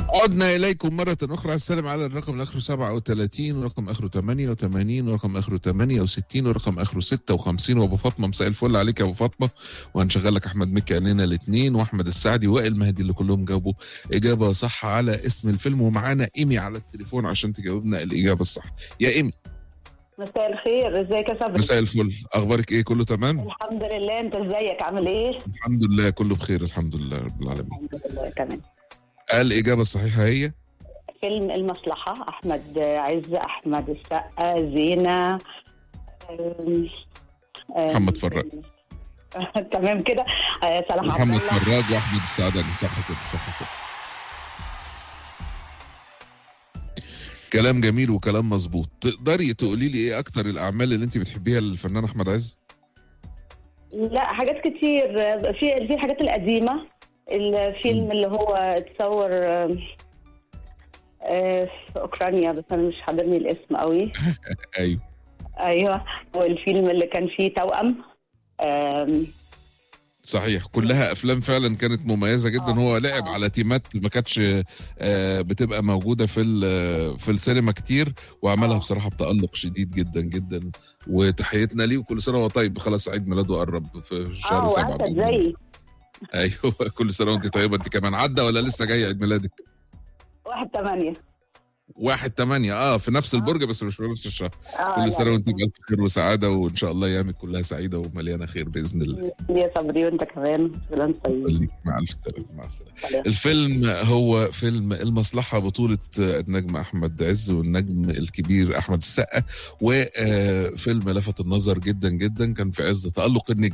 عدنا إليكم مرة أخرى السلام على الرقم الآخر 37 ورقم آخره 88 ورقم آخره 68 ورقم آخره 56 وأبو فاطمة مساء الفل عليك يا أبو فاطمة وهنشغل لك أحمد مكي علينا الاثنين وأحمد السعدي وائل مهدي اللي كلهم جابوا إجابة صح على اسم الفيلم ومعانا إيمي على التليفون عشان تجاوبنا الإجابة الصح يا إيمي مساء الخير ازيك يا صبري مساء الفل أخبارك إيه كله تمام الحمد لله انت ازيك عامل ايه الحمد لله كله بخير الحمد لله رب العالمين الحمد لله تمام الإجابة الصحيحة هي فيلم المصلحة أحمد عز أحمد السقا زينة أم- أم- محمد فراج. تمام كده آه، صلاح عبد محمد الله فراج وأحمد السعداني صح كده صح كده كلام جميل وكلام مظبوط تقدري تقولي لي ايه اكتر الاعمال اللي انت بتحبيها للفنان احمد عز لا حاجات كتير آه، في في الحاجات القديمة الفيلم اللي هو اتصور آم، آه، في أوكرانيا بس أنا مش حاضرني الاسم قوي ايوه أيوه والفيلم اللي كان فيه توأم آم، صحيح كلها افلام فعلا كانت مميزه جدا آه، هو لعب آه. على تيمات ما كانتش آه، بتبقى موجوده في ال- في السينما كتير وعملها آه. بصراحه بتالق شديد جدا جدا وتحيتنا ليه وكل سنه وهو طيب خلاص عيد ميلاده قرب في شهر اه سبعة وأنت بإذن الله. زيي ايوه كل سنه وانت طيبه انت كمان عدى ولا لسه جاي عيد ميلادك واحد ثمانية واحد تمانية اه في نفس البرج بس مش في نفس الشهر آه كل لا، سنه وانت بألف خير وسعاده وان شاء الله ايامك كلها سعيده ومليانه خير باذن الله يا صبري وانت كمان فلان طيب خليك مع الف سلامه مع السلامه سلام. الفيلم هو فيلم المصلحة بطولة النجم أحمد عز والنجم الكبير أحمد السقا وفيلم لفت النظر جدا جدا كان في عز تألق النجم